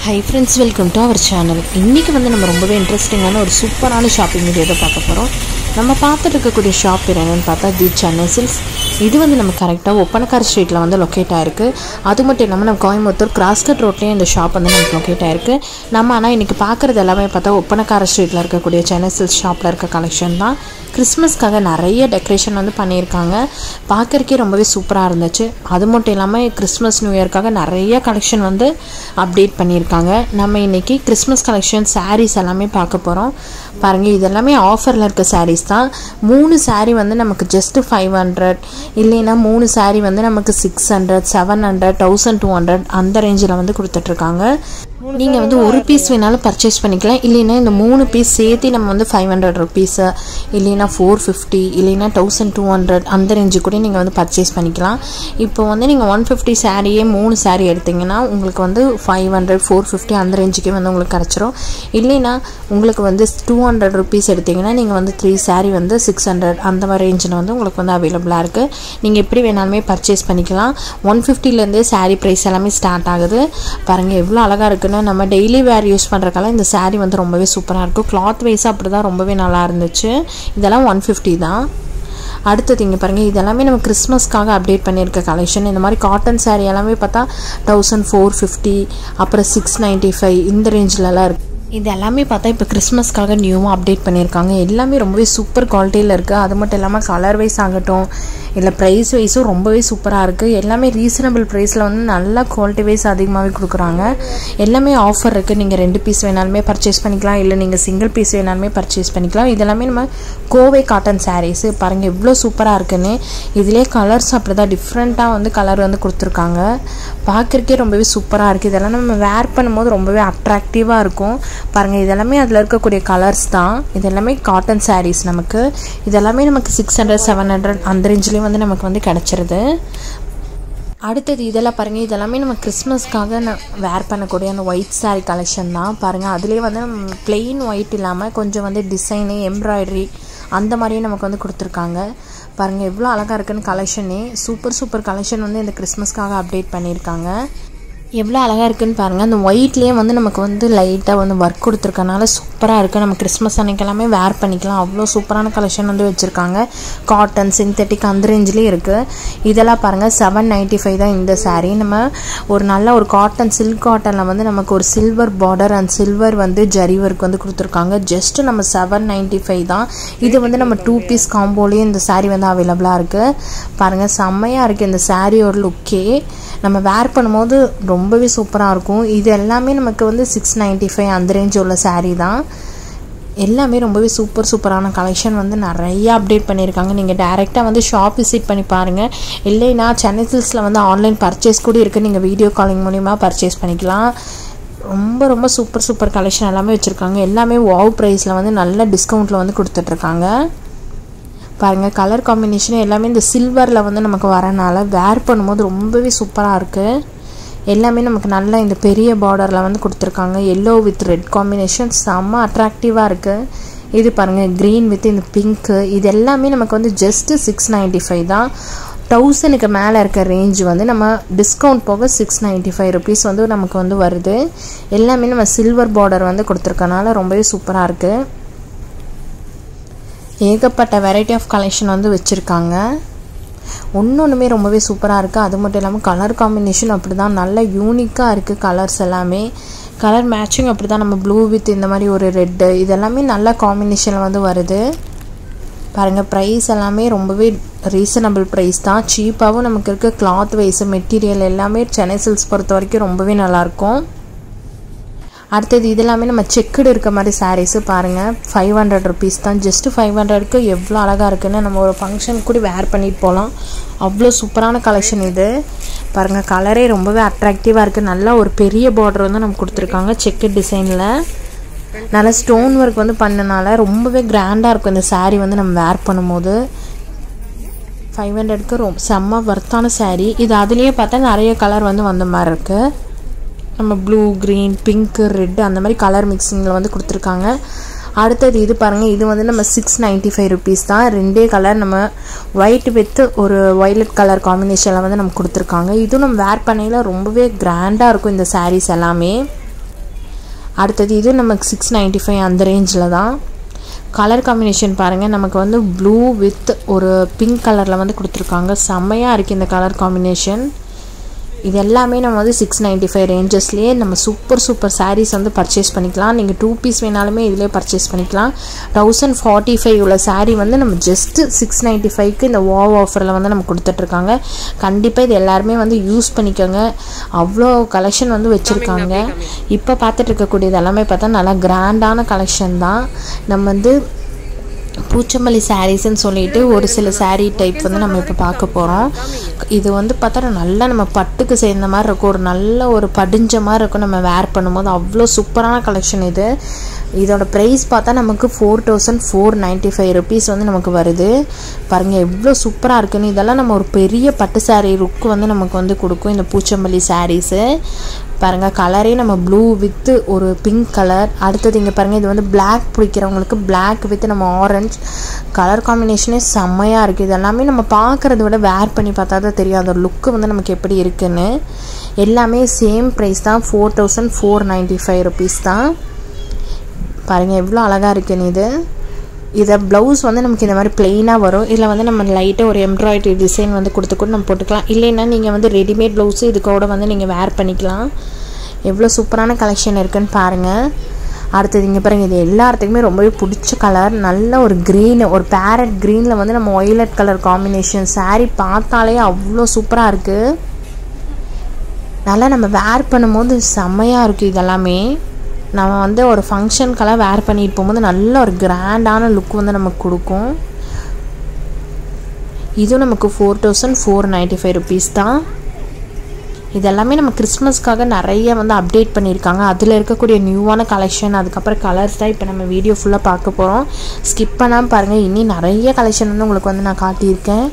high friends welcome to our channel இன்றைக்கி வந்து நம்ம ரொம்பவே இன்ட்ரெஸ்டிங்கான ஒரு சூப்பரான ஷாப்பிங் வீடியோ தான் பார்க்க போகிறோம் நம்ம பார்த்துட்டு இருக்கக்கூடிய ஷாப் பேர் என்னென்னு பார்த்தா தி சென்னை சில்ஸ் இது வந்து நம்ம கரெக்டாக ஒப்பனக்கார் ஸ்ட்ரீட்டில் வந்து லொக்கேட் ஆயிருக்கு அது மட்டும் இல்லாமல் நம்ம கோயம்புத்தூர் கிராஸ்கட் ரோட்லேயும் இந்த ஷாப் வந்து நமக்கு லொக்கேட் ஆயிருக்கு நம்ம ஆனால் இன்றைக்கி பார்க்குறது எல்லாமே பார்த்தா ஒப்பனக்கார ஸ்ட்ரீட்டில் இருக்கக்கூடிய சென்னை சில்ஸ் ஷாப்பில் இருக்க கலெக்ஷன் தான் கிறிஸ்மஸ்க்காக நிறைய டெக்கரேஷன் வந்து பண்ணியிருக்காங்க பார்க்குறக்கே ரொம்பவே சூப்பராக இருந்துச்சு அது மட்டும் இல்லாமல் கிறிஸ்மஸ் நியூ இயர்க்காக நிறைய கலெக்ஷன் வந்து அப்டேட் பண்ணியிருக்காங்க நம்ம இன்றைக்கி கிறிஸ்மஸ் கலெக்ஷன் சாரீஸ் எல்லாமே பார்க்க போகிறோம் பாருங்கள் இது எல்லாமே ஆஃபரில் இருக்க சாரீஸ் தான் மூணு சாரீ வந்து நமக்கு ஜஸ்ட்டு ஃபைவ் ஹண்ட்ரட் இல்லைன்னா மூணு சாரீ வந்து நமக்கு six hundred seven hundred thousand two hundred அந்த ரேஞ்சில் வந்து கொடுத்துட்ருக்காங்க நீங்கள் வந்து ஒரு பீஸ் வேணாலும் பர்ச்சேஸ் பண்ணிக்கலாம் இல்லைன்னா இந்த மூணு பீஸ் சேர்த்து நம்ம வந்து ஃபைவ் ஹண்ட்ரட் ருபீஸு இல்லைன்னா ஃபோர் ஃபிஃப்டி இல்லைன்னா தௌசண்ட் டூ ஹண்ட்ரட் அந்த ரேஞ்சு கூட நீங்கள் வந்து பர்ச்சேஸ் பண்ணிக்கலாம் இப்போ வந்து நீங்கள் ஒன் ஃபிஃப்டி சாரியே மூணு சாரீ எடுத்திங்கன்னா உங்களுக்கு வந்து ஃபைவ் ஹண்ட்ரட் ஃபோர் ஃபிஃப்டி அந்த ரேஞ்சுக்கே வந்து உங்களுக்கு கிடச்சிரும் இல்லைன்னா உங்களுக்கு வந்து டூ ஹண்ட்ரட் ருபீஸ் எடுத்திங்கன்னா நீங்கள் வந்து த்ரீ சாரீ வந்து சிக்ஸ் ஹண்ட்ரட் அந்த மாதிரி ரேஞ்சில் வந்து உங்களுக்கு வந்து அவைலபிளாக இருக்குது நீங்கள் எப்படி வேணாலுமே பர்ச்சேஸ் பண்ணிக்கலாம் ஒன் ஃபிஃப்டிலேருந்தே சாரீ ப்ரைஸ் எல்லாமே ஸ்டார்ட் ஆகுது பாருங்கள் எவ்வளோ அழகாக இருக்குன்னு நம்ம டெய்லி வேர் யூஸ் பண்ணுறக்கால இந்த சாரீ வந்து ரொம்பவே சூப்பராக இருக்கும் கிளாத் வைஸாக அப்படி தான் ரொம்பவே நல்லா இருந்துச்சு இதெல்லாம் ஒன் ஃபிஃப்டி தான் அடுத்தது இங்கே பாருங்கள் இதெல்லாமே நம்ம கிறிஸ்மஸ்க்காக அப்டேட் பண்ணியிருக்க கலெக்ஷன் இந்த மாதிரி காட்டன் சாரீ எல்லாமே பார்த்தா தௌசண்ட் ஃபோர் ஃபிஃப்டி அப்புறம் சிக்ஸ் நைன்ட்டி ஃபைவ் இந்த ரேஞ்சிலலாம் இருக்குது இது எல்லாமே பார்த்தா இப்போ கிறிஸ்மஸ்க்காக நியூவாக அப்டேட் பண்ணியிருக்காங்க எல்லாமே ரொம்பவே சூப்பர் குவாலிட்டியில் இருக்குது அது மட்டும் இல்லாமல் கலர் வைஸ் ஆகட்டும் இல்லை ப்ரைஸ் வைஸும் ரொம்பவே சூப்பராக இருக்குது எல்லாமே ரீசனபிள் ப்ரைஸில் வந்து நல்லா குவாலிட்டி வைஸ் அதிகமாகவே கொடுக்குறாங்க எல்லாமே ஆஃபர் இருக்குது நீங்கள் ரெண்டு பீஸ் வேணாலுமே பர்ச்சேஸ் பண்ணிக்கலாம் இல்லை நீங்கள் சிங்கிள் பீஸ் வேணாலுமே பர்ச்சேஸ் பண்ணிக்கலாம் இதெல்லாமே நம்ம கோவை காட்டன் சாரீஸு பாருங்கள் எவ்வளோ சூப்பராக இருக்குன்னு இதிலே கலர்ஸ் அப்படி தான் டிஃப்ரெண்ட்டாக வந்து கலர் வந்து கொடுத்துருக்காங்க பார்க்குறக்கே ரொம்பவே சூப்பராக இருக்குது இதெல்லாம் நம்ம வேர் பண்ணும்போது ரொம்பவே அட்ராக்டிவாக இருக்கும் பாருங்கள் இதெல்லாமே அதில் இருக்கக்கூடிய கலர்ஸ் தான் இது எல்லாமே காட்டன் சாரீஸ் நமக்கு இதெல்லாமே நமக்கு சிக்ஸ் ஹண்ட்ரட் செவன் ஹண்ட்ரட் அந்த ரேஞ்சிலையும் வந்து நமக்கு வந்து கிடச்சிருது அடுத்தது இதெல்லாம் பாருங்கள் இதெல்லாமே நம்ம கிறிஸ்மஸ்க்காக நான் வேர் பண்ணக்கூடிய அந்த ஒயிட் சாரீ கலெக்ஷன் தான் பாருங்கள் அதுலேயே வந்து பிளெயின் ஒயிட் இல்லாமல் கொஞ்சம் வந்து டிசைனு எம்ப்ராய்டரி அந்த மாதிரியே நமக்கு வந்து கொடுத்துருக்காங்க பாருங்கள் எவ்வளோ அழகாக இருக்குன்னு கலெக்ஷனே சூப்பர் சூப்பர் கலெக்ஷன் வந்து இந்த கிறிஸ்மஸ்க்காக அப்டேட் பண்ணியிருக்காங்க எவ்வளோ அழகாக இருக்குன்னு பாருங்கள் அந்த ஒயிட்லேயே வந்து நமக்கு வந்து லைட்டாக வந்து ஒர்க் கொடுத்துருக்கனால சூப்பராக இருக்குது நம்ம கிறிஸ்மஸ் அன்னைக்கெல்லாமே வேர் பண்ணிக்கலாம் அவ்வளோ சூப்பரான கலெக்ஷன் வந்து வச்சுருக்காங்க காட்டன் சிந்தட்டிக் அந்த ரேஞ்சிலே இருக்குது இதெல்லாம் பாருங்கள் செவன் நைன்ட்டி ஃபைவ் தான் இந்த சாரீ நம்ம ஒரு நல்ல ஒரு காட்டன் சில்க் காட்டனில் வந்து நமக்கு ஒரு சில்வர் பார்டர் அண்ட் சில்வர் வந்து ஜரி ஒர்க் வந்து கொடுத்துருக்காங்க ஜஸ்ட்டு நம்ம செவன் நைன்ட்டி ஃபைவ் தான் இது வந்து நம்ம டூ பீஸ் காம்போலேயே இந்த சாரீ வந்து அவைலபிளாக இருக்குது பாருங்கள் செம்மையாக இருக்குது இந்த சாரியோட லுக்கே நம்ம வேர் பண்ணும்போது ரொம்பவே சூப்பராக இருக்கும் இது எல்லாமே நமக்கு வந்து சிக்ஸ் நைன்ட்டி ஃபைவ் அந்த ரேஞ்ச் உள்ள சாரீ தான் எல்லாமே ரொம்பவே சூப்பர் சூப்பரான கலெக்ஷன் வந்து நிறைய அப்டேட் பண்ணியிருக்காங்க நீங்கள் டேரெக்டாக வந்து ஷாப் விசிட் பண்ணி பாருங்கள் இல்லைன்னா சென்னை சில்ஸில் வந்து ஆன்லைன் பர்ச்சேஸ் கூட இருக்குது நீங்கள் வீடியோ காலிங் மூலிமா பர்ச்சேஸ் பண்ணிக்கலாம் ரொம்ப ரொம்ப சூப்பர் சூப்பர் கலெக்ஷன் எல்லாமே வச்சுருக்காங்க எல்லாமே வாவ் ப்ரைஸில் வந்து நல்ல டிஸ்கவுண்ட்டில் வந்து கொடுத்துட்ருக்காங்க பாருங்கள் கலர் காம்பினேஷன் எல்லாமே இந்த சில்வரில் வந்து நமக்கு வரனால வேர் பண்ணும்போது ரொம்பவே சூப்பராக இருக்குது எல்லாமே நமக்கு நல்லா இந்த பெரிய பார்டரில் வந்து கொடுத்துருக்காங்க எல்லோ வித் ரெட் காம்பினேஷன் செம்ம அட்ராக்டிவாக இருக்குது இது பாருங்கள் க்ரீன் வித் இந்த பிங்க்கு இது எல்லாமே நமக்கு வந்து ஜஸ்ட்டு சிக்ஸ் நைன்ட்டி ஃபைவ் தான் தௌசண்ட்க்கு மேலே இருக்க ரேஞ்ச் வந்து நம்ம டிஸ்கவுண்ட் போக சிக்ஸ் நைன்ட்டி ஃபைவ் ருபீஸ் வந்து நமக்கு வந்து வருது எல்லாமே நம்ம சில்வர் பார்டர் வந்து கொடுத்துருக்கனால ரொம்பவே சூப்பராக இருக்குது ஏகப்பட்ட வெரைட்டி ஆஃப் கலெக்ஷன் வந்து வச்சுருக்காங்க ஒன்று ஒன்றுமே ரொம்பவே சூப்பராக இருக்குது அது மட்டும் இல்லாமல் கலர் காம்பினேஷன் அப்படி தான் நல்ல யூனிக்காக இருக்குது கலர்ஸ் எல்லாமே கலர் மேட்சிங் அப்படி தான் நம்ம ப்ளூ வித் இந்த மாதிரி ஒரு ரெட்டு இதெல்லாமே நல்ல காம்பினேஷனில் வந்து வருது பாருங்கள் ப்ரைஸ் எல்லாமே ரொம்பவே ரீசனபிள் ப்ரைஸ் தான் சீப்பாகவும் நமக்கு இருக்க கிளாத் வைஸ் மெட்டீரியல் எல்லாமே சென்னை சில்ஸ் பொறுத்த வரைக்கும் ரொம்பவே நல்லாயிருக்கும் அடுத்தது இது எல்லாமே நம்ம செக்குடு இருக்க மாதிரி சாரீஸு பாருங்கள் ஃபைவ் ஹண்ட்ரட் ருபீஸ் தான் ஜஸ்ட்டு ஃபைவ் ஹண்ட்ரட்க்கு எவ்வளோ அழகாக இருக்குன்னு நம்ம ஒரு ஃபங்க்ஷன் கூட வேர் பண்ணிட்டு போகலாம் அவ்வளோ சூப்பரான கலெக்ஷன் இது பாருங்கள் கலரே ரொம்பவே அட்ராக்டிவாக இருக்குது நல்லா ஒரு பெரிய பார்டர் வந்து நம்ம கொடுத்துருக்காங்க செக்கு டிசைனில் நல்லா ஸ்டோன் ஒர்க் வந்து பண்ணனால ரொம்பவே கிராண்டாக இருக்கும் இந்த சாரீ வந்து நம்ம வேர் பண்ணும்போது ஃபைவ் ஹண்ட்ரட்க்கு ரொம்ப செம்ம ஒர்த்தான சாரீ இது அதுலேயே பார்த்தா நிறைய கலர் வந்து வந்த மாதிரி இருக்குது நம்ம ப்ளூ க்ரீன் பிங்க்கு ரெட்டு அந்த மாதிரி கலர் மிக்சிங்கில் வந்து கொடுத்துருக்காங்க அடுத்தது இது பாருங்கள் இது வந்து நம்ம சிக்ஸ் நைன்ட்டி ஃபைவ் ருபீஸ் தான் ரெண்டே கலர் நம்ம ஒயிட் வித் ஒரு வயலட் கலர் காம்பினேஷனில் வந்து நம்ம கொடுத்துருக்காங்க இதுவும் நம்ம வேர் பண்ணையில் ரொம்பவே கிராண்டாக இருக்கும் இந்த சாரீஸ் எல்லாமே அடுத்தது இது நமக்கு சிக்ஸ் நைன்ட்டி ஃபைவ் அந்த ரேஞ்சில் தான் கலர் காம்பினேஷன் பாருங்கள் நமக்கு வந்து ப்ளூ வித் ஒரு பிங்க் கலரில் வந்து கொடுத்துருக்காங்க செம்மையாக இருக்குது இந்த கலர் காம்பினேஷன் இது எல்லாமே நம்ம வந்து சிக்ஸ் நைன்ட்டி ஃபைவ் ரேஞ்சஸ்லேயே நம்ம சூப்பர் சூப்பர் சாரீஸ் வந்து பர்ச்சேஸ் பண்ணிக்கலாம் நீங்கள் டூ பீஸ் வேணாலுமே இதிலே பர்ச்சேஸ் பண்ணிக்கலாம் தௌசண்ட் ஃபார்ட்டி ஃபைவ் உள்ள சாரீ வந்து நம்ம ஜஸ்ட்டு சிக்ஸ் நைன்ட்டி ஃபைவ்க்கு இந்த வாவ் ஆஃபரில் வந்து நம்ம கொடுத்துட்ருக்காங்க கண்டிப்பாக இது எல்லாருமே வந்து யூஸ் பண்ணிக்கோங்க அவ்வளோ கலெக்ஷன் வந்து வச்சுருக்காங்க இப்போ பார்த்துட்டு இருக்கக்கூடியது எல்லாமே பார்த்தா நல்லா கிராண்டான கலெக்ஷன் தான் நம்ம வந்து பூச்சம்பள்ளி சாரீஸ்ன்னு சொல்லிட்டு ஒரு சில சாரீ டைப் வந்து நம்ம இப்போ பார்க்க போகிறோம் இது வந்து பார்த்தா நல்லா நம்ம பட்டுக்கு சேர்ந்த மாதிரி இருக்கும் ஒரு நல்ல ஒரு படிஞ்ச மாதிரி இருக்கும் நம்ம வேர் பண்ணும்போது அவ்வளோ சூப்பரான கலெக்ஷன் இது இதோட ப்ரைஸ் பார்த்தா நமக்கு four thousand four ninety five rupees வந்து நமக்கு வருது பாருங்கள் எவ்வளோ சூப்பராக இருக்குன்னு இதெல்லாம் நம்ம ஒரு பெரிய பட்டு சாரீ லுக் வந்து நமக்கு வந்து கொடுக்கும் இந்த பூச்சம்பள்ளி சாரீஸு பாருங்கள் கலரே நம்ம ப்ளூ வித்து ஒரு பிங்க் கலர் அடுத்தது இங்கே பாருங்கள் இது வந்து பிளாக் பிடிக்கிறவங்களுக்கு பிளாக் வித் நம்ம ஆரஞ்ச் கலர் காம்பினேஷனே செம்மையாக இருக்குது இது எல்லாமே நம்ம பார்க்குறத விட வேர் பண்ணி பார்த்தா தான் தெரியும் அதோட லுக்கு வந்து நமக்கு எப்படி இருக்குன்னு எல்லாமே சேம் ப்ரைஸ் தான் four thousand four ninety five rupees தான் பாருங்கள் எவ்வளோ அழகாக இருக்குன்னு இது இதை ப்ளவுஸ் வந்து நமக்கு இந்த மாதிரி ப்ளெயினாக வரும் இதில் வந்து நம்ம லைட்டாக ஒரு எம்ப்ராய்டரி டிசைன் வந்து கொடுத்து கூட நம்ம போட்டுக்கலாம் இல்லைன்னா நீங்கள் வந்து ரெடிமேட் ப்ளவுஸு இது கூட வந்து நீங்கள் வேர் பண்ணிக்கலாம் எவ்வளோ சூப்பரான கலெக்ஷன் இருக்குன்னு பாருங்கள் அடுத்தது இங்கே பாருங்கள் இது எல்லாத்துக்குமே ரொம்பவே பிடிச்ச கலர் நல்ல ஒரு க்ரீன் ஒரு பேரட் க்ரீனில் வந்து நம்ம ஒய்லட் கலர் காம்பினேஷன் சாரீ பார்த்தாலே அவ்வளோ சூப்பராக இருக்குது நல்லா நம்ம வேர் பண்ணும்போது செம்மையாக இருக்குது இதெல்லாமே நம்ம வந்து ஒரு ஃபங்க்ஷனுக்கெல்லாம் வேர் பண்ணிட்டு போகும்போது நல்ல ஒரு கிராண்டான லுக் வந்து நமக்கு கொடுக்கும் இதுவும் நமக்கு four thousand four ninety five rupees தான் இதெல்லாமே நம்ம கிறிஸ்மஸ்க்காக நிறைய வந்து அப்டேட் பண்ணியிருக்காங்க அதில் இருக்கக்கூடிய நியூவான கலெக்ஷன் அதுக்கப்புறம் கலர்ஸ் தான் இப்போ நம்ம வீடியோ ஃபுல்லாக பார்க்க போகிறோம் ஸ்கிப் பண்ணாமல் பாருங்கள் இனி நிறைய கலெக்ஷன் வந்து உங்களுக்கு வந்து நான் காட்டியிருக்கேன்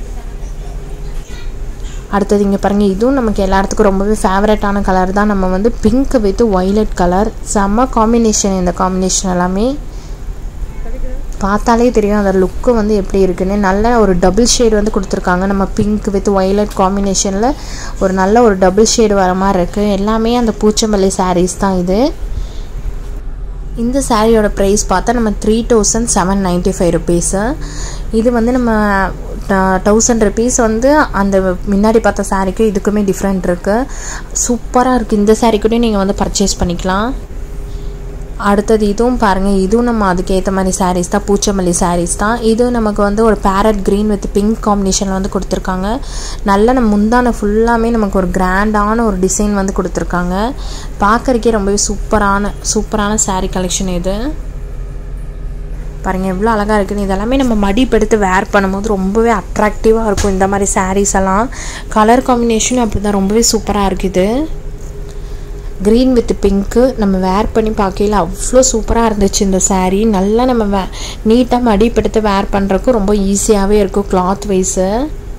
அடுத்தது இங்கே பாருங்கள் இதுவும் நமக்கு எல்லாத்துக்கும் ரொம்பவே ஃபேவரட்டான கலர் தான் நம்ம வந்து பிங்க் வித் ஒய்லட் கலர் செம்ம காம்பினேஷன் இந்த காம்பினேஷன் எல்லாமே பார்த்தாலே தெரியும் அந்த லுக்கு வந்து எப்படி இருக்குன்னு நல்ல ஒரு டபுள் ஷேட் வந்து கொடுத்துருக்காங்க நம்ம பிங்க் வித் ஒய்லட் காம்பினேஷனில் ஒரு நல்ல ஒரு டபுள் ஷேடு வர மாதிரி இருக்குது எல்லாமே அந்த பூச்சம்பள்ளி சாரீஸ் தான் இது இந்த சாரியோட ப்ரைஸ் பார்த்தா நம்ம three thousand seven ninety five rupees இது வந்து நம்ம தௌசண்ட் ருபீஸ் வந்து அந்த முன்னாடி பார்த்த சாரீக்கும் இதுக்குமே டிஃப்ரெண்ட் இருக்குது சூப்பராக இருக்குது இந்த சாரீ கூட நீங்கள் வந்து பர்ச்சேஸ் பண்ணிக்கலாம் அடுத்தது இதுவும் பாருங்கள் இதுவும் நம்ம அதுக்கேற்ற மாதிரி சாரீஸ் தான் பூச்சமல்லி சாரீஸ் தான் இது நமக்கு வந்து ஒரு பேரட் க்ரீன் வித் பிங்க் காம்பினேஷனில் வந்து கொடுத்துருக்காங்க நல்ல நம்ம முந்தான ஃபுல்லாமே நமக்கு ஒரு கிராண்டான ஒரு டிசைன் வந்து கொடுத்துருக்காங்க பார்க்குறக்கே ரொம்பவே சூப்பரான சூப்பரான சாரீ கலெக்ஷன் இது பாருங்கள் எவ்வளோ அழகாக இருக்குன்னு இதெல்லாமே நம்ம மடிப்பெடுத்து வேர் பண்ணும்போது ரொம்பவே அட்ராக்டிவாக இருக்கும் இந்த மாதிரி சாரீஸ் எல்லாம் கலர் காம்பினேஷனும் அப்படி தான் ரொம்பவே சூப்பராக இருக்குது க்ரீன் வித் பிங்க்கு நம்ம வேர் பண்ணி பார்க்கையில் அவ்வளோ சூப்பராக இருந்துச்சு இந்த சாரீ நல்லா நம்ம வே நீட்டாக மடிப்படுத்த வேர் பண்ணுறதுக்கும் ரொம்ப ஈஸியாகவே இருக்கும் கிளாத் வைஸு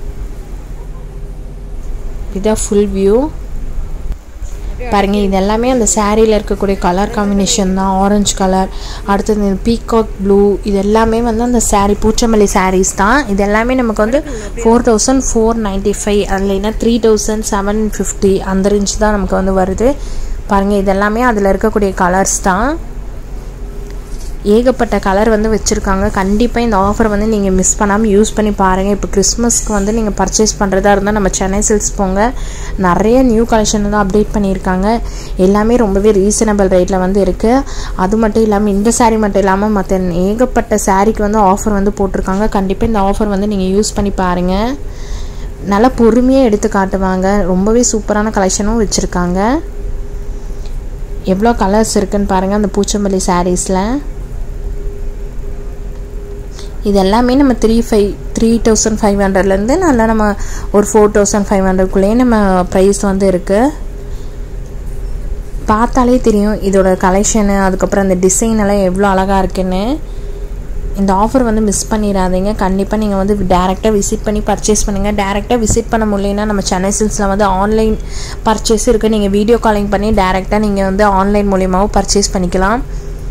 இதான் ஃபுல் வியூ பாருங்கள் இது எல்லாமே அந்த சாரியில் இருக்கக்கூடிய கலர் காம்பினேஷன் தான் ஆரஞ்சு கலர் அடுத்தது இந்த பீகாக் ப்ளூ இது எல்லாமே வந்து அந்த சாரீ பூச்சமல்லி சாரீஸ் தான் இது எல்லாமே நமக்கு வந்து four thousand four ninety five இல்லைன்னா த்ரீ தௌசண்ட் செவன் ஃபிஃப்டி அந்த ரேஞ்ச் தான் நமக்கு வந்து வருது பாருங்கள் இதெல்லாமே அதில் இருக்கக்கூடிய கலர்ஸ் தான் ஏகப்பட்ட கலர் வந்து வச்சுருக்காங்க கண்டிப்பாக இந்த ஆஃபர் வந்து நீங்கள் மிஸ் பண்ணாமல் யூஸ் பண்ணி பாருங்கள் இப்போ கிறிஸ்மஸ்க்கு வந்து நீங்கள் பர்ச்சேஸ் பண்ணுறதா இருந்தால் நம்ம சென்னை சில்ஸ் போங்க நிறைய நியூ கலெக்ஷன் வந்து அப்டேட் பண்ணியிருக்காங்க எல்லாமே ரொம்பவே ரீசனபிள் ரேட்டில் வந்து இருக்குது அது மட்டும் இல்லாமல் இந்த சாரீ மட்டும் இல்லாமல் மற்ற ஏகப்பட்ட சாரீக்கு வந்து ஆஃபர் வந்து போட்டிருக்காங்க கண்டிப்பாக இந்த ஆஃபர் வந்து நீங்கள் யூஸ் பண்ணி பாருங்கள் நல்லா பொறுமையாக எடுத்து காட்டுவாங்க ரொம்பவே சூப்பரான கலெக்ஷனும் வச்சுருக்காங்க எவ்வளோ கலர்ஸ் இருக்குன்னு பாருங்கள் அந்த பூச்சம்பள்ளி சாரீஸில் இது எல்லாமே நம்ம three five three thousand five ஹண்ட்ரட்லேருந்து நல்லா நம்ம ஒரு ஃபோர் தௌசண்ட் ஃபைவ் ஹண்ட்ரட்குள்ளேயே நம்ம ப்ரைஸ் வந்து இருக்குது பார்த்தாலே தெரியும் இதோட கலெக்ஷனு அதுக்கப்புறம் அந்த டிசைன் எல்லாம் எவ்வளோ அழகாக இருக்குன்னு இந்த ஆஃபர் வந்து மிஸ் பண்ணிடாதீங்க கண்டிப்பாக நீங்கள் வந்து டேரெக்டாக விசிட் பண்ணி பர்ச்சேஸ் பண்ணுங்கள் டேரெக்டாக விசிட் பண்ண முடியலன்னா நம்ம சென்னை சில்ஸில் வந்து ஆன்லைன் பர்ச்சேஸ் இருக்குது நீங்கள் வீடியோ காலிங் பண்ணி டேரெக்டாக நீங்கள் வந்து ஆன்லைன் மூலியமாகவும் பர்ச்சேஸ் பண்ணிக்கலாம்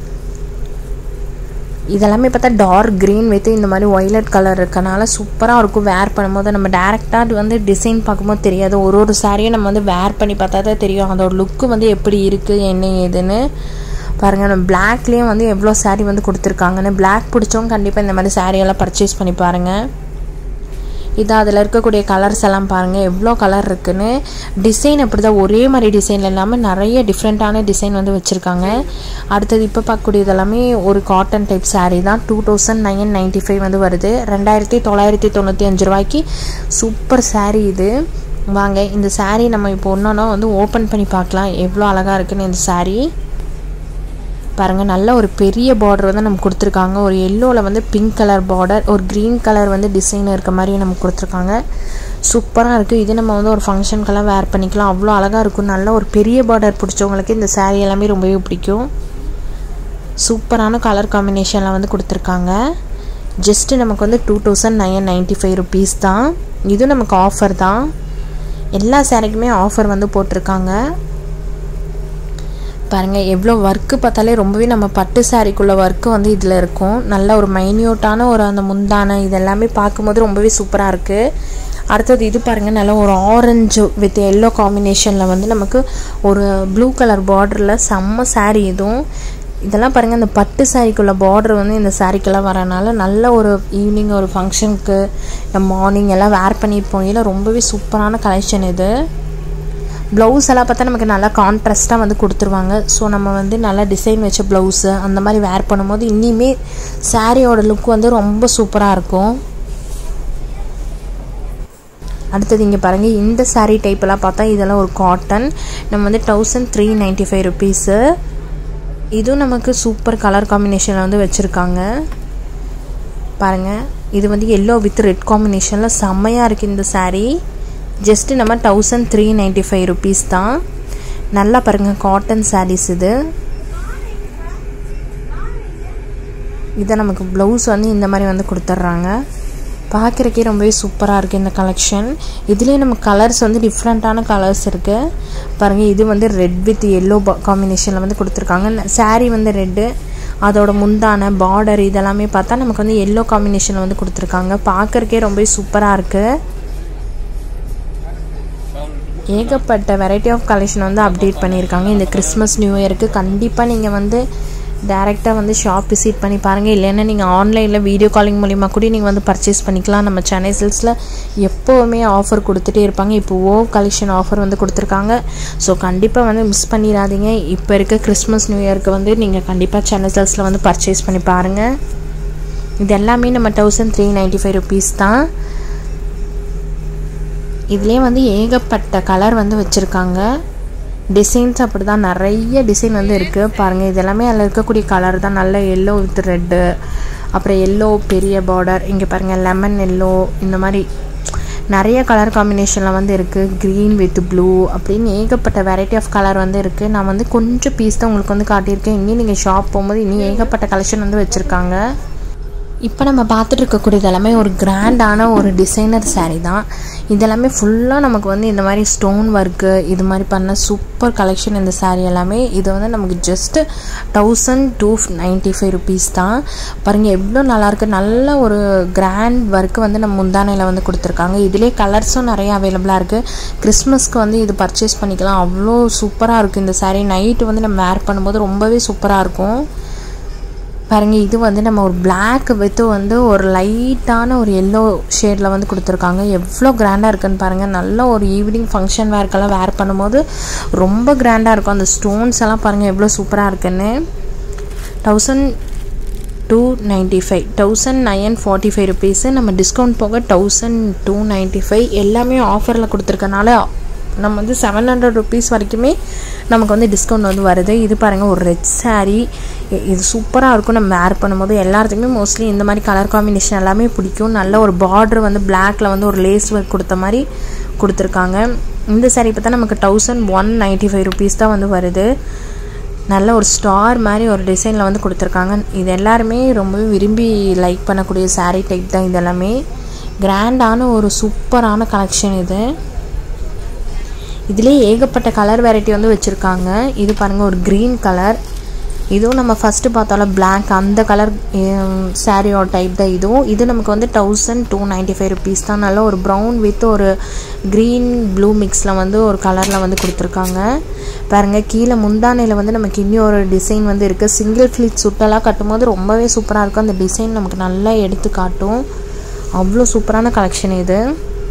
இதெல்லாமே பார்த்தா டார்க் க்ரீன் வித் இந்த மாதிரி ஒய்லட் கலர் இருக்கனால சூப்பராக இருக்கும் வேர் பண்ணும்போது நம்ம டேரெக்டாக வந்து டிசைன் பார்க்கும்போது தெரியாது ஒரு ஒரு சாரியும் நம்ம வந்து வேர் பண்ணி பார்த்தா தான் தெரியும் அதோட லுக்கு வந்து எப்படி இருக்குது என்ன ஏதுன்னு பாருங்கள் நம்ம பிளாக்லேயும் வந்து எவ்வளோ saree வந்து கொடுத்துருக்காங்கன்னு பிளாக் பிடிச்சவங்க கண்டிப்பாக இந்த மாதிரி saree எல்லாம் பர்ச்சேஸ் பண்ணி பாருங்கள் இது அதில் இருக்கக்கூடிய கலர்ஸ் எல்லாம் பாருங்கள் எவ்வளோ கலர் இருக்குன்னு டிசைன் அப்படி தான் ஒரே மாதிரி டிசைன் இல்லாமல் நிறைய டிஃப்ரெண்ட்டான டிசைன் வந்து வச்சுருக்காங்க அடுத்தது இப்போ பார்க்கக்கூடியது எல்லாமே ஒரு காட்டன் டைப் saree தான் two thousand nine ninety five வந்து வருது ரெண்டாயிரத்தி தொள்ளாயிரத்தி தொண்ணூற்றி அஞ்சு ரூபாய்க்கு சூப்பர் saree இது வாங்க இந்த saree நம்ம இப்போ ஒன்றா வந்து ஓப்பன் பண்ணி பார்க்கலாம் எவ்வளோ அழகாக இருக்குன்னு இந்த saree பாருங்கள் நல்ல ஒரு பெரிய பார்டர் வந்து நமக்கு கொடுத்துருக்காங்க ஒரு எல்லோவில் வந்து பிங்க் கலர் பார்டர் ஒரு க்ரீன் கலர் வந்து டிசைன் இருக்க மாதிரி நமக்கு கொடுத்துருக்காங்க சூப்பராக இருக்குது இது நம்ம வந்து ஒரு ஃபங்க்ஷனுக்கெல்லாம் வேர் பண்ணிக்கலாம் அவ்வளோ அழகாக இருக்கும் நல்ல ஒரு பெரிய பார்டர் பிடிச்சவங்களுக்கு இந்த saree எல்லாமே ரொம்பவே பிடிக்கும் சூப்பரான கலர் காம்பினேஷனில் வந்து கொடுத்துருக்காங்க ஜஸ்ட்டு நமக்கு வந்து two thousand nine ninety five rupees தான் இது நமக்கு ஆஃபர் தான் எல்லா சாரிக்குமே ஆஃபர் வந்து போட்டிருக்காங்க பாருங்கள் எவ்வளோ ஒர்க்கு பார்த்தாலே ரொம்பவே நம்ம பட்டு சாரிக்குள்ள ஒர்க்கு வந்து இதில் இருக்கும் நல்ல ஒரு மைன்யூட்டான ஒரு அந்த முந்தான இது எல்லாமே பார்க்கும்போது ரொம்பவே சூப்பராக இருக்குது அடுத்தது இது பாருங்கள் நல்ல ஒரு ஆரஞ்சு வித் எல்லோ காம்பினேஷனில் வந்து நமக்கு ஒரு ப்ளூ கலர் பார்டரில் செம்ம saree இதுவும் இதெல்லாம் பாருங்கள் இந்த பட்டு சாரிக்குள்ள பார்டர் வந்து இந்த சாரிக்கெல்லாம் வரனால நல்ல ஒரு ஈவினிங் ஒரு ஃபங்க்ஷனுக்கு இந்த மார்னிங் எல்லாம் வேர் பண்ணி போகையில் ரொம்பவே சூப்பரான கலெக்ஷன் இது ப்ளவுஸ் எல்லாம் பார்த்தா நமக்கு நல்லா கான்ட்ராஸ்ட்டாக வந்து கொடுத்துருவாங்க ஸோ நம்ம வந்து நல்லா டிசைன் வச்ச ப்ளவுஸு அந்த மாதிரி வேர் பண்ணும்போது இனிமே சாரியோட லுக் வந்து ரொம்ப சூப்பராக இருக்கும் அடுத்தது இங்கே பாருங்கள் இந்த saree டைப்பெல்லாம் பார்த்தா இதெல்லாம் ஒரு காட்டன் நம்ம வந்து thousand three ninety five rupees இதுவும் நமக்கு சூப்பர் கலர் காம்பினேஷனில் வந்து வச்சுருக்காங்க பாருங்கள் இது வந்து எல்லோ வித் ரெட் காம்பினேஷனில் செம்மையாக இருக்குது இந்த saree ஜஸ்ட்டு நம்ம thousand three ninety five rupees தான் நல்லா பாருங்கள் காட்டன் sarees இது இதை நமக்கு ப்ளவுஸ் வந்து இந்த மாதிரி வந்து கொடுத்துட்றாங்க பார்க்குறக்கே ரொம்பவே சூப்பராக இருக்குது இந்த கலெக்ஷன் இதுலேயே நம்ம கலர்ஸ் வந்து டிஃப்ரெண்ட்டான கலர்ஸ் இருக்குது பாருங்கள் இது வந்து ரெட் வித் எல்லோ காம்பினேஷனில் வந்து கொடுத்துருக்காங்க saree வந்து ரெட்டு அதோட முந்தான பார்டர் இதெல்லாமே பார்த்தா நமக்கு வந்து எல்லோ காம்பினேஷனில் வந்து கொடுத்துருக்காங்க பார்க்குறக்கே ரொம்பவே சூப்பராக இருக்குது ஏகப்பட்ட வெரைட்டி ஆஃப் கலெக்ஷன் வந்து அப்டேட் பண்ணியிருக்காங்க இந்த கிறிஸ்மஸ் நியூ இயருக்கு கண்டிப்பாக நீங்கள் வந்து டேரெக்டாக வந்து ஷாப் விசிட் பண்ணி பாருங்கள் இல்லைன்னா நீங்கள் ஆன்லைனில் வீடியோ காலிங் மூலிமா கூட நீங்கள் வந்து பர்ச்சேஸ் பண்ணிக்கலாம் நம்ம சென்னை சில்ஸில் எப்போவுமே ஆஃபர் கொடுத்துட்டே இருப்பாங்க இப்போ ஓ கலெக்ஷன் ஆஃபர் வந்து கொடுத்துருக்காங்க ஸோ கண்டிப்பாக வந்து மிஸ் பண்ணிடாதீங்க இப்போ இருக்க கிறிஸ்மஸ் நியூ இயருக்கு வந்து நீங்கள் கண்டிப்பாக சென்னை சில்ஸில் வந்து பர்ச்சேஸ் பண்ணி பாருங்கள் இது எல்லாமே நம்ம thousand three ninety five rupees தான் இதுலேயே வந்து ஏகப்பட்ட கலர் வந்து வச்சுருக்காங்க டிசைன்ஸ் அப்படி தான் நிறைய டிசைன் வந்து இருக்குது பாருங்கள் இது எல்லாமே அதில் இருக்கக்கூடிய கலர் தான் நல்ல எல்லோ வித் ரெட்டு அப்புறம் எல்லோ பெரிய பார்டர் இங்கே பாருங்கள் லெமன் எல்லோ இந்த மாதிரி நிறைய கலர் காம்பினேஷனில் வந்து இருக்குது க்ரீன் வித் ப்ளூ அப்படின்னு ஏகப்பட்ட வெரைட்டி ஆஃப் கலர் வந்து இருக்குது நான் வந்து கொஞ்சம் பீஸ் தான் உங்களுக்கு வந்து காட்டியிருக்கேன் இன்னும் நீங்கள் ஷாப் போகும்போது இன்னும் ஏகப்பட்ட கலெக்ஷன் வந்து வச்சுருக்காங்க இப்போ நம்ம பார்த்துட்டு இருக்கக்கூடியது எல்லாமே ஒரு கிராண்டான ஒரு டிசைனர் saree தான் இதெல்லாமே ஃபுல்லாக நமக்கு வந்து இந்த மாதிரி ஸ்டோன் ஒர்க்கு இது மாதிரி பண்ண சூப்பர் கலெக்ஷன் இந்த saree எல்லாமே இது வந்து நமக்கு just thousand two ninety five rupees தான் பாருங்கள் எவ்வளோ நல்லாயிருக்கு நல்ல ஒரு கிராண்ட் ஒர்க்கு வந்து நம்ம முந்தானையில் வந்து கொடுத்துருக்காங்க இதிலே கலர்ஸும் நிறைய அவைலபிளாக இருக்குது கிறிஸ்மஸ்க்கு வந்து இது பர்ச்சேஸ் பண்ணிக்கலாம் அவ்வளோ சூப்பராக இருக்குது இந்த saree நைட்டு வந்து நம்ம வேர் பண்ணும்போது ரொம்பவே சூப்பராக இருக்கும் பாருங்க இது வந்து நம்ம ஒரு Black வித் வந்து ஒரு லைட்டான ஒரு எல்லோ ஷேடில் வந்து கொடுத்துருக்காங்க எவ்வளோ கிராண்டாக இருக்குன்னு பாருங்கள் நல்ல ஒரு ஈவினிங் ஃபங்க்ஷன் வேர்க்கெல்லாம் வேர் பண்ணும்போது ரொம்ப கிராண்டாக இருக்கும் அந்த ஸ்டோன்ஸ் எல்லாம் பாருங்கள் எவ்வளோ சூப்பராக இருக்குன்னு thousand two ninety five thousand nine forty five rupees நம்ம டிஸ்கவுண்ட் போக தௌசண்ட் டூ நைன்ட்டி ஃபைவ் எல்லாமே ஆஃபரில் கொடுத்துருக்கனால நம்ம வந்து செவன் ஹண்ட்ரட் ருபீஸ் வரைக்குமே நமக்கு வந்து டிஸ்கவுண்ட் வந்து வருது இது பாருங்கள் ஒரு ரெட் saree இ- இது சூப்பராக இருக்கும் நம்ம வேர் பண்ணும்போது எல்லாத்துக்குமே மோஸ்ட்லி இந்த மாதிரி கலர் காம்பினேஷன் எல்லாமே பிடிக்கும் நல்ல ஒரு பார்டர் வந்து பிளாக்ல வந்து ஒரு லேஸ் ஒர்க் கொடுத்த மாதிரி கொடுத்துருக்காங்க இந்த saree பார்த்தா நமக்கு thousand one ninety five rupees தான் வந்து வருது நல்ல ஒரு ஸ்டார் மாதிரி ஒரு டிசைனில் வந்து கொடுத்துருக்காங்க இது எல்லாருமே ரொம்பவே விரும்பி லைக் பண்ணக்கூடிய saree டைப் தான் இது எல்லாமே கிராண்டான ஒரு சூப்பரான கலெக்ஷன் இது இதுலேயே ஏகப்பட்ட கலர் வெரைட்டி வந்து வச்சுருக்காங்க இது பாருங்கள் ஒரு க்ரீன் கலர் இதுவும் நம்ம ஃபஸ்ட்டு பார்த்தாலும் பிளாக் அந்த கலர் சாரியோட டைப் தான் இதுவும் இது நமக்கு வந்து thousand two ninety five rupees தான் நல்ல ஒரு ப்ரௌன் வித் ஒரு க்ரீன் ப்ளூ மிக்ஸில் வந்து ஒரு கலரில் வந்து கொடுத்துருக்காங்க பாருங்கள் கீழே முந்தானையில் வந்து நமக்கு இன்னும் ஒரு டிசைன் வந்து இருக்குது சிங்கிள் ஃப்ளீட் சுட்டெல்லாம் கட்டும்போது ரொம்பவே சூப்பராக இருக்கும் அந்த டிசைன் நமக்கு நல்லா எடுத்து காட்டும் அவ்வளோ சூப்பரான கலெக்ஷன் இது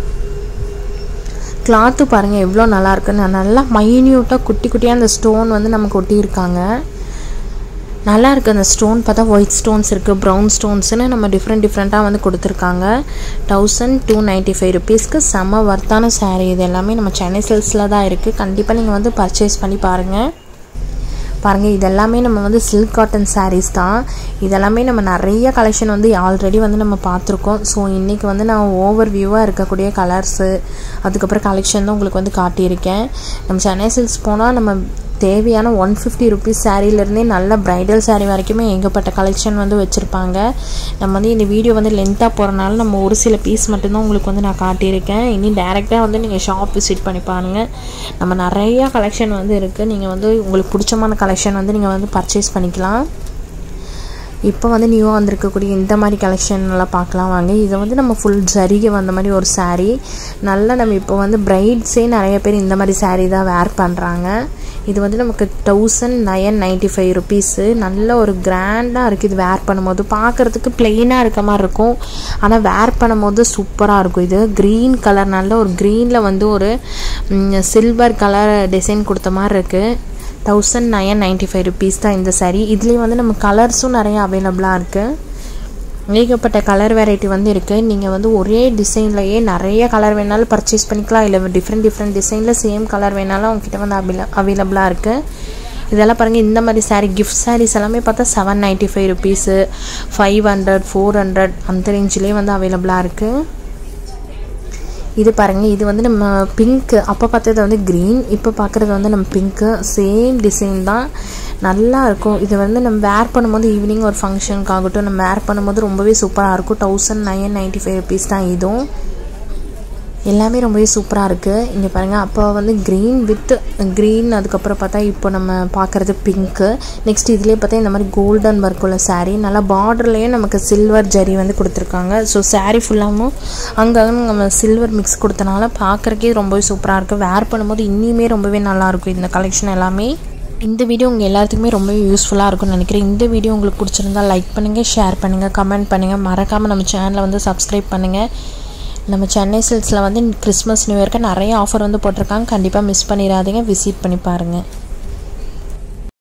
கிளாத்து பாருங்கள் எவ்வளோ நல்லா இருக்குன்னு நல்லா மைன்யூட்டாக குட்டி குட்டியாக அந்த ஸ்டோன் வந்து நமக்கு ஒட்டியிருக்காங்க நல்லா இருக்குது அந்த ஸ்டோன் பார்த்தா ஒயிட் ஸ்டோன்ஸ் இருக்குது ப்ரௌன் ஸ்டோன்ஸ்னு நம்ம டிஃப்ரெண்ட் டிஃப்ரெண்ட்டாக வந்து கொடுத்துருக்காங்க தௌசண்ட் டூ நைன்ட்டி ஃபைவ் ருபீஸ்க்கு செம்ம ஒர்த்தான சாரீ இது எல்லாமே நம்ம சென்னை சில்க்ஸில் தான் இருக்குது கண்டிப்பாக நீங்கள் வந்து பர்ச்சேஸ் பண்ணி பாருங்கள் பாருங்கள் இதெல்லாமே நம்ம வந்து சில்க் காட்டன் சாரீஸ் தான் இதெல்லாமே நம்ம நிறைய கலெக்ஷன் வந்து ஆல்ரெடி வந்து நம்ம பார்த்துருக்கோம் ஸோ இன்றைக்கி வந்து நான் ஓவர் வியூவாக இருக்கக்கூடிய கலர்ஸு அதுக்கப்புறம் கலெக்ஷன் தான் உங்களுக்கு வந்து காட்டியிருக்கேன் நம்ம சென்னை சில்க்ஸ் போனால் நம்ம தேவையான ஒன் ஃபிஃப்டி ருபீஸ் சாரீலேருந்தே நல்ல ப்ரைடல் சாரீ வரைக்குமே ஏகப்பட்ட கலெக்ஷன் வந்து வச்சுருப்பாங்க நம்ம வந்து இந்த வீடியோ வந்து லென்த்தாக போகிறனால நம்ம ஒரு சில பீஸ் மட்டும்தான் உங்களுக்கு வந்து நான் காட்டியிருக்கேன் இனி டேரெக்டாக வந்து நீங்கள் ஷாப் விசிட் பண்ணி பாருங்கள் நம்ம நிறையா கலெக்ஷன் வந்து இருக்குது நீங்கள் வந்து உங்களுக்கு பிடிச்சமான கலெக்ஷன் வந்து நீங்கள் வந்து பர்ச்சேஸ் பண்ணிக்கலாம் இப்போ வந்து நியூவாக வந்திருக்கக்கூடிய இந்த மாதிரி கலெக்ஷன் எல்லாம் பார்க்கலாம் வாங்க இதை வந்து நம்ம ஃபுல் ஜரிகை வந்த மாதிரி ஒரு சாரீ நல்லா நம்ம இப்போ வந்து பிரைட்ஸே நிறைய பேர் இந்த மாதிரி சாரீ தான் வேர் பண்ணுறாங்க இது வந்து நமக்கு thousand nine ninety five rupees நல்ல ஒரு கிராண்டாக இருக்குது இது வேர் பண்ணும்போது பார்க்குறதுக்கு பிளெயினாக இருக்க மாதிரி இருக்கும் ஆனால் வேர் பண்ணும்போது சூப்பராக இருக்கும் இது க்ரீன் கலர் நல்ல ஒரு க்ரீனில் வந்து ஒரு சில்வர் கலர் டிசைன் கொடுத்த மாதிரி இருக்குது thousand nine ninety five rupees தான் இந்த சாரீ இதுலேயும் வந்து நம்ம கலர்ஸும் நிறைய அவைலபிளாக இருக்குது ஏகப்பட்ட கலர் வெரைட்டி வந்து இருக்குது நீங்கள் வந்து ஒரே டிசைன்லையே நிறைய கலர் வேணாலும் பர்ச்சேஸ் பண்ணிக்கலாம் இல்லை டிஃப்ரெண்ட் டிஃப்ரெண்ட் டிசைனில் சேம் கலர் வேணாலும் உங்ககிட்ட வந்து அவைல அவைலபிளாக இருக்குது இதெல்லாம் பாருங்கள் இந்த மாதிரி சாரீ கிஃப்ட் சாரீஸ் எல்லாமே பார்த்தா seven ninety five rupees five hundred four hundred அந்த ரேஞ்சிலே வந்து அவைலபிளாக இருக்குது இது பாருங்கள் இது வந்து நம்ம பிங்க்கு அப்போ பார்த்தது வந்து க்ரீன் இப்போ பார்க்குறது வந்து நம்ம பிங்க்கு சேம் டிசைன் தான் நல்லா இருக்கும் இது வந்து நம்ம வேர் பண்ணும்போது ஈவினிங் ஒரு ஃபங்க்ஷனுக்காகட்டும் நம்ம வேர் பண்ணும்போது ரொம்பவே சூப்பராக இருக்கும் thousand nine ninety five rupees தான் இதுவும் எல்லாமே ரொம்பவே சூப்பராக இருக்குது இங்கே பாருங்கள் அப்போ வந்து க்ரீன் வித் க்ரீன் அதுக்கப்புறம் பார்த்தா இப்போ நம்ம பார்க்குறது பிங்க்கு நெக்ஸ்ட் இதுலேயே பார்த்தா இந்த மாதிரி கோல்டன் ஒர்க் உள்ள சாரீ நல்லா பார்டர்லேயே நமக்கு சில்வர் ஜரி வந்து கொடுத்துருக்காங்க ஸோ சாரீ ஃபுல்லாகவும் அங்கே நம்ம சில்வர் மிக்ஸ் கொடுத்தனால பார்க்குறக்கே ரொம்பவே சூப்பராக இருக்குது வேர் பண்ணும்போது இன்னியுமே ரொம்பவே நல்லாயிருக்கும் இந்த கலெக்ஷன் எல்லாமே இந்த வீடியோ உங்கள் எல்லாத்துக்குமே ரொம்பவே யூஸ்ஃபுல்லாக இருக்கும்னு நினைக்கிறேன் இந்த வீடியோ உங்களுக்கு பிடிச்சிருந்தா லைக் பண்ணுங்கள் ஷேர் பண்ணுங்கள் கமெண்ட் பண்ணுங்கள் மறக்காமல் நம்ம சேனலை வந்து சப்ஸ்கிரைப் பண்ணுங்கள் நம்ம சென்னை சில்க்ஸில் வந்து கிறிஸ்மஸ் நியூ இயர்க்கு நிறைய ஆஃபர் வந்து போட்டிருக்காங்க கண்டிப்பாக மிஸ் பண்ணிடாதீங்க விசிட் பண்ணி பாருங்கள்